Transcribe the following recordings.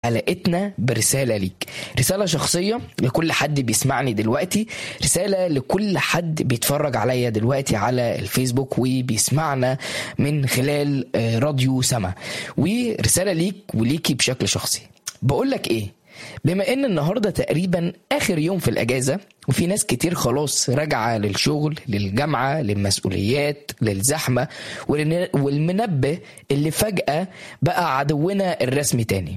حلقتنا برسالة ليك رسالة شخصية لكل حد بيسمعني دلوقتي رسالة لكل حد بيتفرج عليا دلوقتي على الفيسبوك وبيسمعنا من خلال آه، راديو سما ورسالة ليك وليكي بشكل شخصي بقول لك ايه بما ان النهارده تقريبا اخر يوم في الاجازه وفي ناس كتير خلاص راجعه للشغل للجامعه للمسؤوليات للزحمه والن- والمنبه اللي فجاه بقى عدونا الرسمي تاني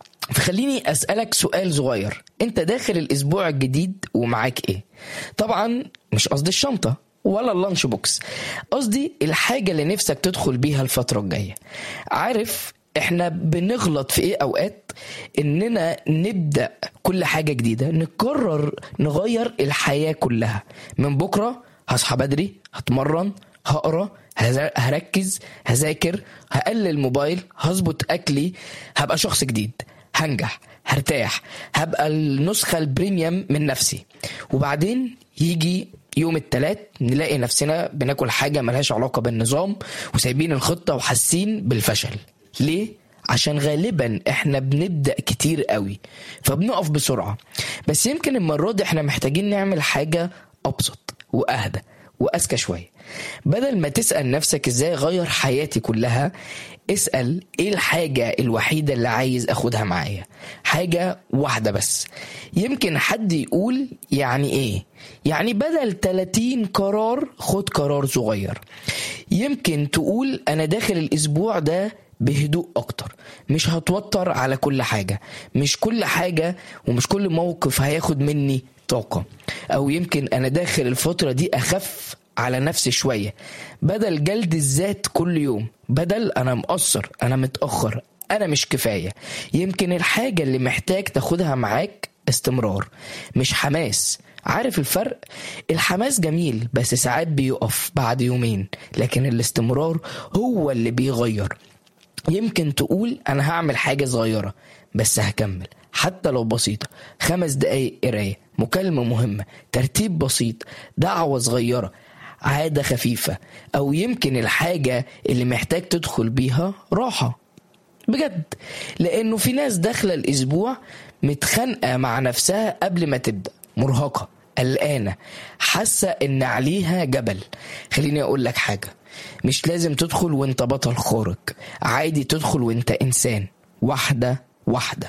فخليني اسالك سؤال صغير انت داخل الاسبوع الجديد ومعاك ايه طبعا مش قصدي الشنطه ولا اللانش بوكس قصدي الحاجه اللي نفسك تدخل بيها الفتره الجايه عارف احنا بنغلط في ايه اوقات اننا نبدا كل حاجه جديده نقرر نغير الحياه كلها من بكره هصحى بدري هتمرن هقرا هذا- هركز هذاكر هقلل موبايل هظبط اكلي هبقى شخص جديد هنجح هرتاح هبقى النسخة البريميوم من نفسي وبعدين يجي يوم التلات نلاقي نفسنا بناكل حاجة ملهاش علاقة بالنظام وسايبين الخطة وحاسين بالفشل ليه؟ عشان غالبا احنا بنبدأ كتير قوي فبنقف بسرعة بس يمكن المرة دي احنا محتاجين نعمل حاجة أبسط وأهدى وأذكى شوية بدل ما تسأل نفسك ازاي اغير حياتي كلها اسأل ايه الحاجة الوحيدة اللي عايز اخدها معايا حاجة واحدة بس يمكن حد يقول يعني ايه يعني بدل 30 قرار خد قرار صغير يمكن تقول انا داخل الاسبوع ده بهدوء اكتر مش هتوتر على كل حاجة مش كل حاجة ومش كل موقف هياخد مني طاقة او يمكن انا داخل الفترة دي اخف على نفسي شوية بدل جلد الذات كل يوم بدل أنا مقصر أنا متأخر أنا مش كفاية يمكن الحاجة اللي محتاج تاخدها معاك استمرار مش حماس عارف الفرق الحماس جميل بس ساعات بيقف بعد يومين لكن الاستمرار هو اللي بيغير يمكن تقول انا هعمل حاجة صغيرة بس هكمل حتى لو بسيطة خمس دقايق قراية مكالمة مهمة ترتيب بسيط دعوة صغيرة عادة خفيفة أو يمكن الحاجة اللي محتاج تدخل بيها راحة بجد لأنه في ناس داخلة الأسبوع متخانقة مع نفسها قبل ما تبدأ مرهقة قلقانة حاسة إن عليها جبل خليني أقول لك حاجة مش لازم تدخل وانت بطل خارق عادي تدخل وانت إنسان واحدة واحدة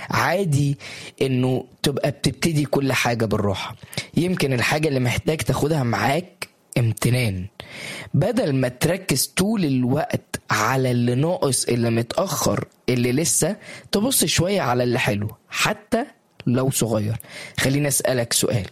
عادي انه تبقى بتبتدي كل حاجة بالراحة يمكن الحاجة اللي محتاج تاخدها معاك امتنان بدل ما تركز طول الوقت على اللي ناقص اللي متأخر اللي لسه تبص شوية على اللي حلو حتى لو صغير خليني أسألك سؤال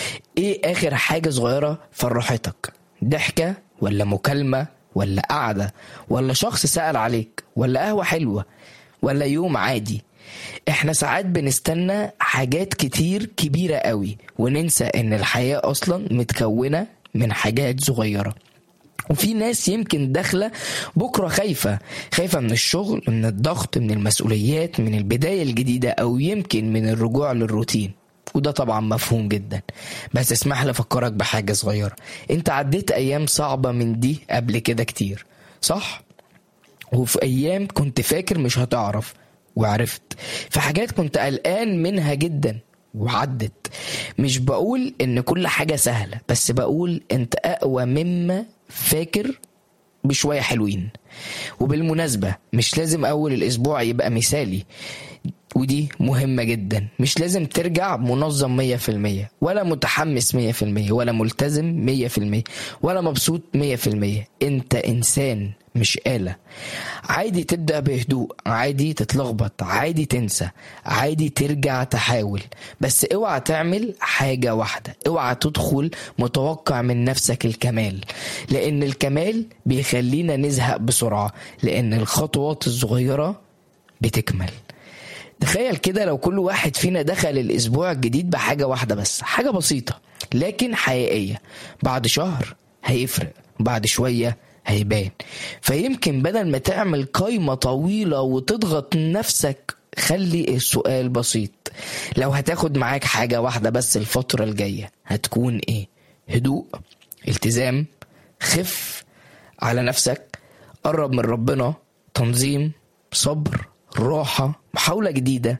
ايه اخر حاجة صغيرة فرحتك ضحكة ولا مكالمة ولا قعدة ولا شخص سأل عليك ولا قهوة حلوة ولا يوم عادي احنا ساعات بنستنى حاجات كتير كبيرة قوي وننسى ان الحياة اصلا متكونة من حاجات صغيرة وفي ناس يمكن داخله بكره خايفه خايفه من الشغل من الضغط من المسؤوليات من البدايه الجديده او يمكن من الرجوع للروتين وده طبعا مفهوم جدا بس اسمح لي افكرك بحاجه صغيره انت عديت ايام صعبه من دي قبل كده كتير صح وفي ايام كنت فاكر مش هتعرف وعرفت في حاجات كنت قلقان منها جدا وعدت مش بقول ان كل حاجة سهلة بس بقول انت اقوى مما فاكر بشوية حلوين وبالمناسبة مش لازم اول الاسبوع يبقى مثالي ودي مهمة جدا مش لازم ترجع منظم مية في المية ولا متحمس مية في المية ولا ملتزم مية في المية ولا مبسوط مية في المية انت انسان مش آلة عادي تبدأ بهدوء عادي تتلخبط عادي تنسى عادي ترجع تحاول بس اوعى تعمل حاجة واحدة اوعى تدخل متوقع من نفسك الكمال لان الكمال بيخلينا نزهق بسرعة لان الخطوات الصغيرة بتكمل تخيل كده لو كل واحد فينا دخل الاسبوع الجديد بحاجه واحده بس حاجه بسيطه لكن حقيقيه بعد شهر هيفرق بعد شويه هيبان فيمكن بدل ما تعمل قايمه طويله وتضغط نفسك خلي السؤال بسيط لو هتاخد معاك حاجه واحده بس الفتره الجايه هتكون ايه هدوء التزام خف على نفسك قرب من ربنا تنظيم صبر راحة محاولة جديدة